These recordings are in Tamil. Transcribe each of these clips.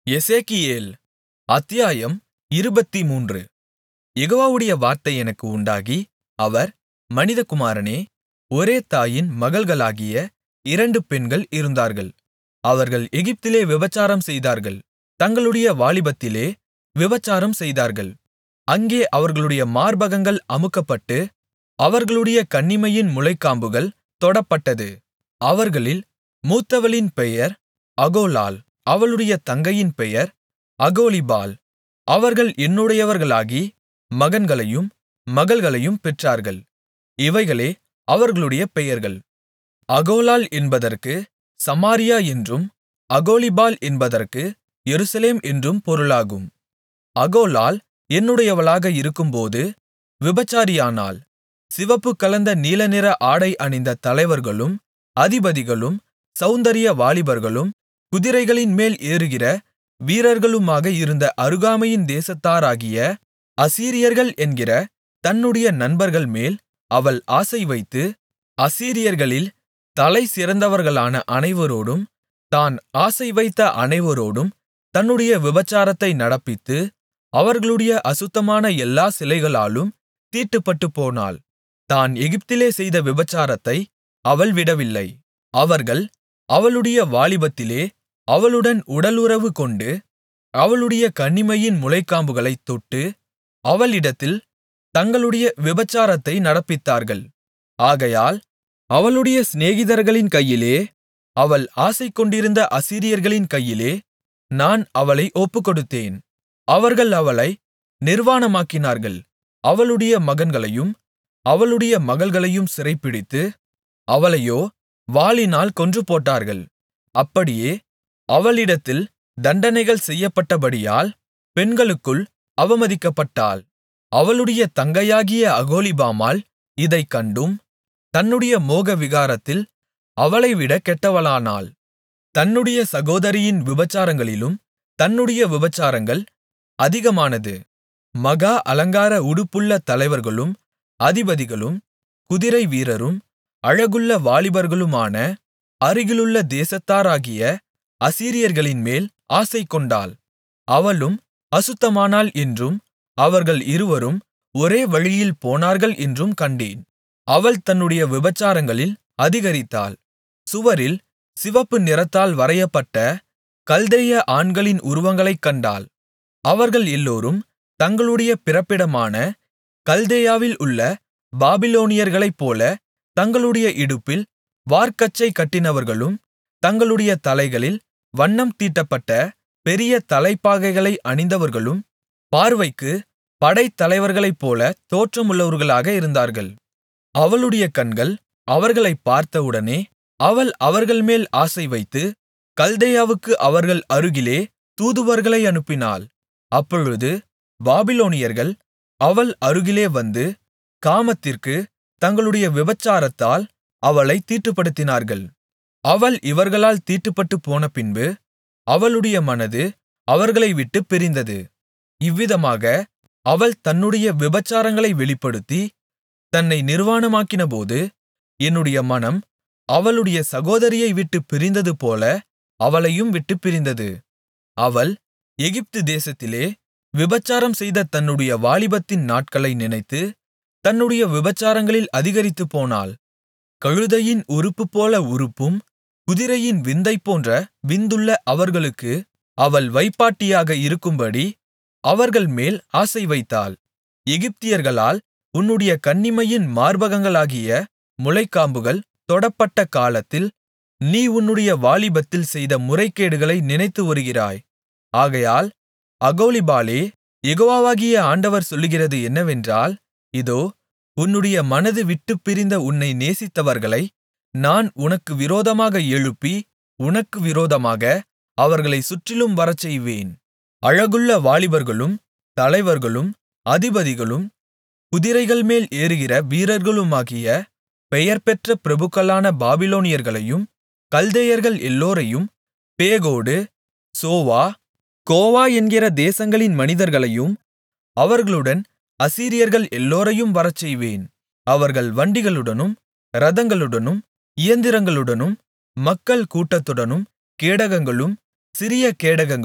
எசேக்கியேல் அத்தியாயம் இருபத்துமூன்று யெகோவாவுடைய வார்த்தை எனக்கு உண்டாகி அவர் மனிதகுமாரனே ஒரே தாயின் மகள்களாகிய இரண்டு பெண்கள் இருந்தார்கள் அவர்கள் எகிப்திலே விபசாரம் செய்தார்கள் தங்களுடைய வாலிபத்திலே விபசாரம் செய்தார்கள் அங்கே அவர்களுடைய மார்பகங்கள் அமுக்கப்பட்டு அவர்களுடைய கன்னிமையின் முலைக்காம்புகள் தொடப்பட்டது அவர்களில் மூத்தவளின் பெயர் அகோலாள் அவளுடைய தங்கையின் பெயர் அகோலிபாள் அவர்கள் என்னுடையவர்களாகி மகன்களையும் மகள்களையும் பெற்றார்கள் இவைகளே அவர்களுடைய பெயர்கள் அகோலாள் என்பதற்கு சமாரியா என்றும் அகோலிபாள் என்பதற்கு எருசலேம் என்றும் பொருளாகும் அகோலாள் என்னுடையவளாக இருக்கும்போது விபசாரியானாள் சிவப்பு கலந்த நீலநிற ஆடை அணிந்த தலைவர்களும் அதிபதிகளும் சௌந்தரிய வாலிபர்களும் குதிரைகளின்மேல் ஏறுகிற வீரர்களுமாக இருந்த அருகாமையின் தேசத்தாராகிய அசீரியர்கள் என்கிற தன்னுடைய நண்பர்கள்மேல் அவள் ஆசைவைத்து அசீரியர்களில் தலைசிறந்தவர்களான அனைவரோடும் தான் ஆசைவைத்த அனைவரோடும் தன்னுடைய விபசாரத்தை நடப்பித்து அவர்களுடைய அசுத்தமான எல்லா சிலைகளாலும் தீட்டுப்பட்டுப்போனாள் தான் எகிப்திலே செய்த விபசாரத்தை அவள் விடவில்லை அவர்கள் அவளுடைய வாலிபத்திலே அவளுடன் உடலுறவு கொண்டு அவளுடைய கன்னிமையின் முலைக்காம்புகளைத் தொட்டு அவளிடத்தில் தங்களுடைய விபசாரத்தை நடப்பித்தார்கள் ஆகையால் அவளுடைய சிநேகிதர்களின் கையிலே அவள் ஆசைகொண்டிருந்த அசீரியர்களின் கையிலே நான் அவளை ஒப்புக்கொடுத்தேன் அவர்கள் அவளை நிர்வாணமாக்கினார்கள் அவளுடைய மகன்களையும் அவளுடைய மகள்களையும் சிறைப்பிடித்து அவளையோ வாளினால் கொன்றுபோட்டார்கள் அப்படியே அவளிடத்தில் தண்டனைகள் செய்யப்பட்டபடியால் பெண்களுக்குள் அவமதிக்கப்பட்டாள் அவளுடைய தங்கையாகிய அகோலிபாமாள் இதைக் கண்டும் தன்னுடைய மோகவிகாரத்தில் அவளைவிட கெட்டவளானாள் தன்னுடைய சகோதரியின் விபசாரங்களிலும் தன்னுடைய விபசாரங்கள் அதிகமானது மகா அலங்கார உடுப்புள்ள தலைவர்களும் அதிபதிகளும் குதிரை வீரரும் அழகுள்ள வாலிபர்களுமான அருகிலுள்ள தேசத்தாராகிய அசீரியர்களின்மேல் ஆசைகொண்டாள் அவளும் அசுத்தமானாள் என்றும் அவர்கள் இருவரும் ஒரே வழியில் போனார்கள் என்றும் கண்டேன் அவள் தன்னுடைய விபசாரங்களில் அதிகரித்தாள் சுவரில் சிவப்பு நிறத்தால் வரையப்பட்ட கல்தேய ஆண்களின் உருவங்களைக் கண்டாள் அவர்கள் எல்லோரும் தங்களுடைய பிறப்பிடமான கல்தேயாவில் உள்ள பாபிலோனியர்களைப்போல தங்களுடைய இடுப்பில் வார்க்கச்சை கட்டினவர்களும் தங்களுடைய தலைகளில் வண்ணம் தீட்டப்பட்ட பெரிய தலைப்பாகைகளை அணிந்தவர்களும் பார்வைக்கு படைத்தலைவர்களைப்போல தோற்றமுள்ளவர்களாக இருந்தார்கள் அவளுடைய கண்கள் அவர்களைப் பார்த்தவுடனே அவள் அவர்கள்மேல் ஆசைவைத்து கல்தேயாவுக்கு அவர்கள் அருகிலே தூதுவர்களை அனுப்பினாள் அப்பொழுது பாபிலோனியர்கள் அவள் அருகிலே வந்து காமத்திற்கு தங்களுடைய விபசாரத்தால் அவளைத் தீட்டுப்படுத்தினார்கள் அவள் இவர்களால் தீட்டுப்பட்டுப் போனபின்பு அவளுடைய மனது அவர்களை விட்டுப் பிரிந்தது இவ்விதமாக அவள் தன்னுடைய விபசாரங்களை வெளிப்படுத்தி தன்னை நிர்வாணமாக்கினபோது என்னுடைய மனம் அவளுடைய சகோதரியை விட்டுப் பிரிந்ததுபோல அவளையும் விட்டுப் பிரிந்தது அவள் எகிப்து தேசத்திலே விபசாரம் செய்த தன்னுடைய வாலிபத்தின் நாட்களை நினைத்து தன்னுடைய விபசாரங்களில் அதிகரித்துப் போனாள் கழுதையின் உறுப்புப்போல உறுப்பும் குதிரையின் விந்தைப்போன்ற விந்துள்ள அவர்களுக்கு அவள் வைப்பாட்டியாக இருக்கும்படி அவர்கள்மேல் ஆசைவைத்தாள் எகிப்தியர்களால் உன்னுடைய கன்னிமையின் மார்பகங்களாகிய முலைக்காம்புகள் தொடப்பட்ட காலத்தில் நீ உன்னுடைய வாலிபத்தில் செய்த முறைகேடுகளை நினைத்து வருகிறாய் ஆகையால் அகோலிபாளே யெகோவாகிய ஆண்டவர் சொல்லுகிறது என்னவென்றால் இதோ உன்னுடைய மனது விட்டுப் பிரிந்த உன்னை நேசித்தவர்களை நான் உனக்கு விரோதமாக எழுப்பி உனக்கு விரோதமாக அவர்களைச் சுற்றிலும் வரச்செய்வேன் அழகுள்ள வாலிபர்களும் தலைவர்களும் அதிபதிகளும் குதிரைகள்மேல் ஏறுகிற வீரர்களுமாகிய பெயர்பெற்ற பிரபுக்களான பாபிலோனியர்களையும் கல்தேயர்கள் எல்லோரையும் பேகோடு சோவா கோவா என்கிற தேசங்களின் மனிதர்களையும் அவர்களுடன் அசீரியர்கள் எல்லோரையும் வரச்செய்வேன் அவர்கள் வண்டிகளுடனும் இரதங்களுடனும் இயந்திரங்களுடனும் மக்கள் கூட்டத்துடனும் கேடகங்களும் சிறிய கேடகங்களும்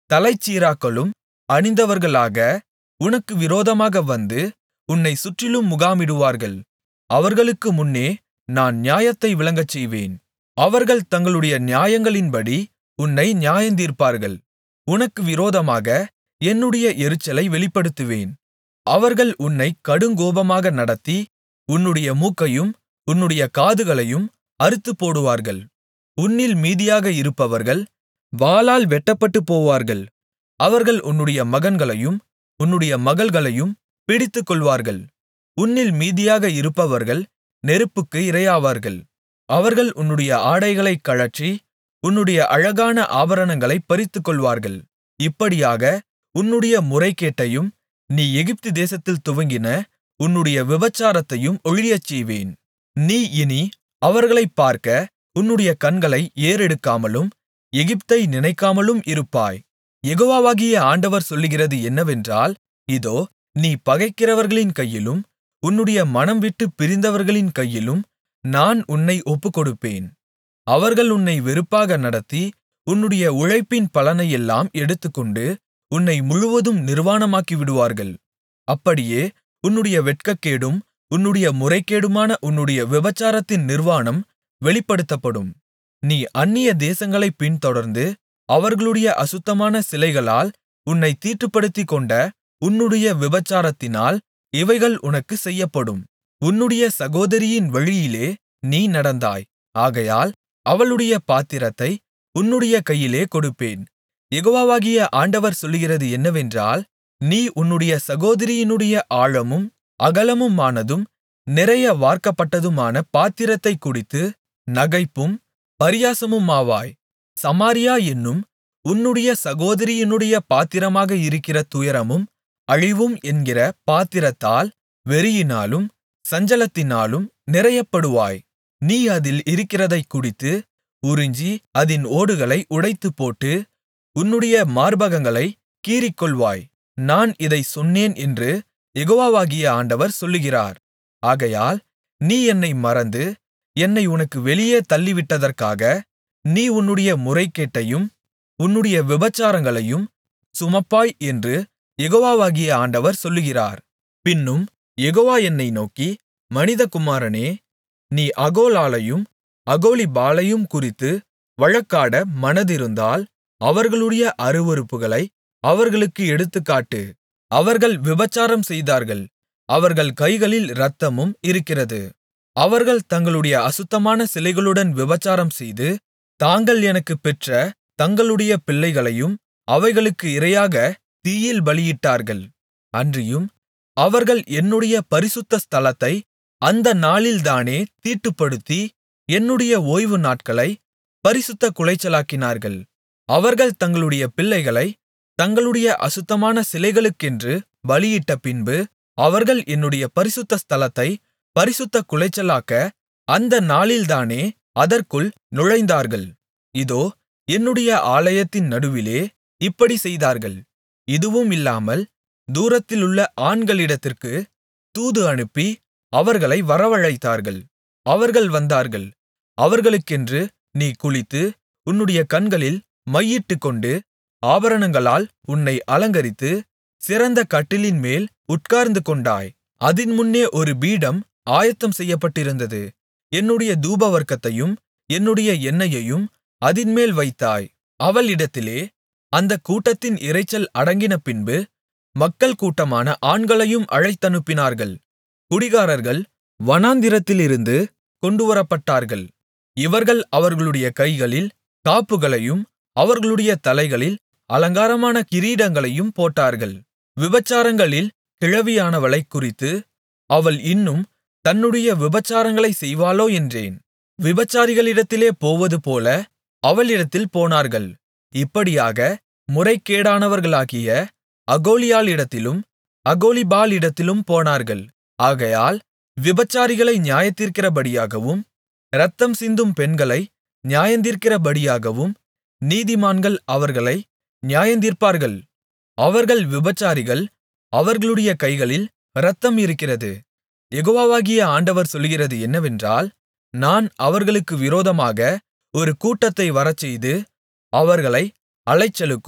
தலைச்சீராக்களும் அணிந்தவர்களாக உனக்கு விரோதமாக வந்து உன்னைச் சுற்றிலும் முகாமிடுவார்கள் அவர்களுக்கு முன்னே நான் நியாயத்தை விளங்கச்செய்வேன் அவர்கள் தங்களுடைய நியாயங்களின்படி உன்னை நியாயந்தீர்ப்பார்கள் உனக்கு விரோதமாக என்னுடைய எரிச்சலை வெளிப்படுத்துவேன் அவர்கள் உன்னைக் கடுங்கோபமாக நடத்தி உன்னுடைய மூக்கையும் உன்னுடைய காதுகளையும் அறுத்துப்போடுவார்கள் உன்னில் மீதியாக இருப்பவர்கள் வாளால் வெட்டப்பட்டுப் போவார்கள் அவர்கள் உன்னுடைய மகன்களையும் உன்னுடைய மகள்களையும் பிடித்துக்கொள்வார்கள் உன்னில் மீதியாக இருப்பவர்கள் நெருப்புக்கு இரையாவார்கள் அவர்கள் உன்னுடைய ஆடைகளைக் கழற்றி உன்னுடைய அழகான ஆபரணங்களைப் பறித்துக்கொள்வார்கள் இப்படியாக உன்னுடைய முறைகேட்டையும் நீ எகிப்து தேசத்தில் துவங்கின உன்னுடைய விபசாரத்தையும் ஒழியச்செய்வேன் நீ இனி அவர்களைப் பார்க்க உன்னுடைய கண்களை ஏறெடுக்காமலும் எகிப்தை நினைக்காமலும் இருப்பாய் யெகோவாகிய ஆண்டவர் சொல்லுகிறது என்னவென்றால் இதோ நீ பகைக்கிறவர்களின் கையிலும் உன்னுடைய மனம் விட்டுப் பிரிந்தவர்களின் கையிலும் நான் உன்னை ஒப்புக்கொடுப்பேன் அவர்கள் உன்னை வெறுப்பாக நடத்தி உன்னுடைய உழைப்பின் பலனையெல்லாம் எடுத்துக்கொண்டு உன்னை முழுவதும் நிர்வாணமாக்கிவிடுவார்கள் அப்படியே உன்னுடைய வெட்கக்கேடும் உன்னுடைய முறைகேடுமான உன்னுடைய விபசாரத்தின் நிர்வாணம் வெளிப்படுத்தப்படும் நீ அந்நிய தேசங்களைப் பின்தொடர்ந்து அவர்களுடைய அசுத்தமான சிலைகளால் உன்னைத் தீட்டுப்படுத்திக்கொண்ட உன்னுடைய விபசாரத்தினால் இவைகள் உனக்குச் செய்யப்படும் உன்னுடைய சகோதரியின் வழியிலே நீ நடந்தாய் ஆகையால் அவளுடைய பாத்திரத்தை உன்னுடைய கையிலே கொடுப்பேன் யெகோவாகிய ஆண்டவர் சொல்லுகிறது என்னவென்றால் நீ உன்னுடைய சகோதரியினுடைய ஆழமும் அகலமுமானதும் நிறைய வார்க்கப்பட்டதுமான பாத்திரத்தைக் குடித்து நகைப்பும் பரியாசமுமாவாய் சமாரியா என்னும் உன்னுடைய சகோதரியினுடைய பாத்திரமாக இருக்கிற துயரமும் அழிவும் என்கிற பாத்திரத்தால் வெறியினாலும் சஞ்சலத்தினாலும் நிறையப்படுவாய் நீ அதில் இருக்கிறதைக் குடித்து உறிஞ்சி அதின் ஓடுகளை உடைத்துப்போட்டு உன்னுடைய மார்பகங்களைக் கீறிக்கொள்வாய் நான் இதைச் சொன்னேன் என்று யெகோவாகிய ஆண்டவர் சொல்லுகிறார் ஆகையால் நீ என்னை மறந்து என்னை உனக்கு வெளியே தள்ளிவிட்டதற்காக நீ உன்னுடைய முறைகேட்டையும் உன்னுடைய விபசாரங்களையும் சுமப்பாய் என்று யெகோவாகிய ஆண்டவர் சொல்லுகிறார் பின்னும் யெகோவா என்னை நோக்கி மனிதகுமாரனே நீ அகோலாளையும் அகோலிபாளையும் குறித்து வழக்காட மனதிருந்தால் அவர்களுடைய அருவருப்புகளை அவர்களுக்கு எடுத்துக்காட்டு அவர்கள் விபசாரம் செய்தார்கள் அவர்கள் கைகளில் இரத்தமும் இருக்கிறது அவர்கள் தங்களுடைய அசுத்தமான சிலைகளுடன் விபசாரம் செய்து தாங்கள் எனக்குப் பெற்ற தங்களுடைய பிள்ளைகளையும் அவைகளுக்கு இரையாக தீயில் பலியிட்டார்கள் அன்றியும் அவர்கள் என்னுடைய பரிசுத்த ஸ்தலத்தை அந்த நாளில்தானே தீட்டுப்படுத்தி என்னுடைய ஓய்வு நாட்களை பரிசுத்த குலைச்சலாக்கினார்கள் அவர்கள் தங்களுடைய பிள்ளைகளை தங்களுடைய அசுத்தமான சிலைகளுக்கென்று பலியிட்ட பின்பு அவர்கள் என்னுடைய பரிசுத்த ஸ்தலத்தை பரிசுத்த குலைச்சலாக்க அந்த நாளில்தானே அதற்குள் நுழைந்தார்கள் இதோ என்னுடைய ஆலயத்தின் நடுவிலே இப்படி செய்தார்கள் இதுவும் இல்லாமல் தூரத்திலுள்ள ஆண்களிடத்திற்கு தூது அனுப்பி அவர்களை வரவழைத்தார்கள் அவர்கள் வந்தார்கள் அவர்களுக்கென்று நீ குளித்து உன்னுடைய கண்களில் மையிட்டுக்கொண்டு ஆபரணங்களால் உன்னை அலங்கரித்து சிறந்த கட்டிலின்மேல் உட்கார்ந்துகொண்டாய் அதின் முன்னே ஒரு பீடம் ஆயத்தம் செய்யப்பட்டிருந்தது என்னுடைய தூபவர்க்கத்தையும் என்னுடைய எண்ணெயையும் அதின்மேல் வைத்தாய் அவளிடத்திலே அந்தக் கூட்டத்தின் இரைச்சல் அடங்கின பின்பு மக்கள் கூட்டமான ஆண்களையும் அழைத்தனுப்பினார்கள் குடிகாரர்கள் வனாந்திரத்திலிருந்து கொண்டுவரப்பட்டார்கள் இவர்கள் அவர்களுடைய கைகளில் காப்புகளையும் அவர்களுடைய தலைகளில் அலங்காரமான கிரீடங்களையும் போட்டார்கள் விபசாரங்களில் கிழவியானவளைக் குறித்து அவள் இன்னும் தன்னுடைய விபசாரங்களைச் செய்வாளோ என்றேன் விபசாரிகளிடத்திலே போவதுபோல அவளிடத்தில் போனார்கள் இப்படியாக முறைகேடானவர்களாகிய அகோலியாளிடத்திலும் அகோலிபாளிடத்திலும் போனார்கள் ஆகையால் விபசாரிகளை நியாயந்தீர்க்கிறபடியாகவும் இரத்தம் சிந்தும் பெண்களை நியாயந்தீர்க்கிறபடியாகவும் நீதிமான்கள் அவர்களை நியாயந்தீர்ப்பார்கள் அவர்கள் விபசாரிகள் அவர்களுடைய கைகளில் இரத்தம் இருக்கிறது யெகோவாகிய ஆண்டவர் சொல்லுகிறது என்னவென்றால் நான் அவர்களுக்கு விரோதமாக ஒரு கூட்டத்தை வரச்செய்து அவர்களை அலைச்சலுக்கும்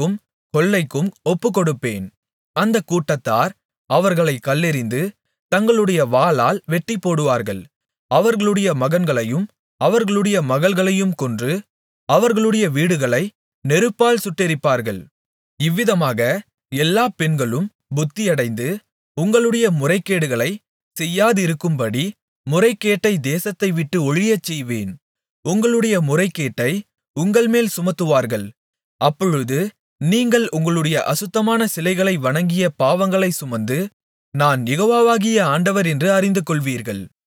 கொள்ளைக்கும் ஒப்புக்கொடுப்பேன் அந்தக் கூட்டத்தார் அவர்களைக் கல்லெறிந்து தங்களுடைய வாளால் வெட்டிப்போடுவார்கள் அவர்களுடைய மகன்களையும் அவர்களுடைய மகள்களையும் கொன்று அவர்களுடைய வீடுகளை நெருப்பால் சுட்டெரிப்பார்கள் இவ்விதமாக எல்லாப் பெண்களும் புத்தியடைந்து உங்களுடைய முறைகேடுகளைச் செய்யாதிருக்கும்படி முறைகேட்டை தேசத்தைவிட்டு ஒழியச்செய்வேன் உங்களுடைய முறைகேட்டை உங்கள்மேல் சுமத்துவார்கள் அப்பொழுது நீங்கள் உங்களுடைய அசுத்தமான சிலைகளை வணங்கிய பாவங்களைச் சுமந்து நான் யெகோவாகிய ஆண்டவர் என்று அறிந்துகொள்வீர்கள்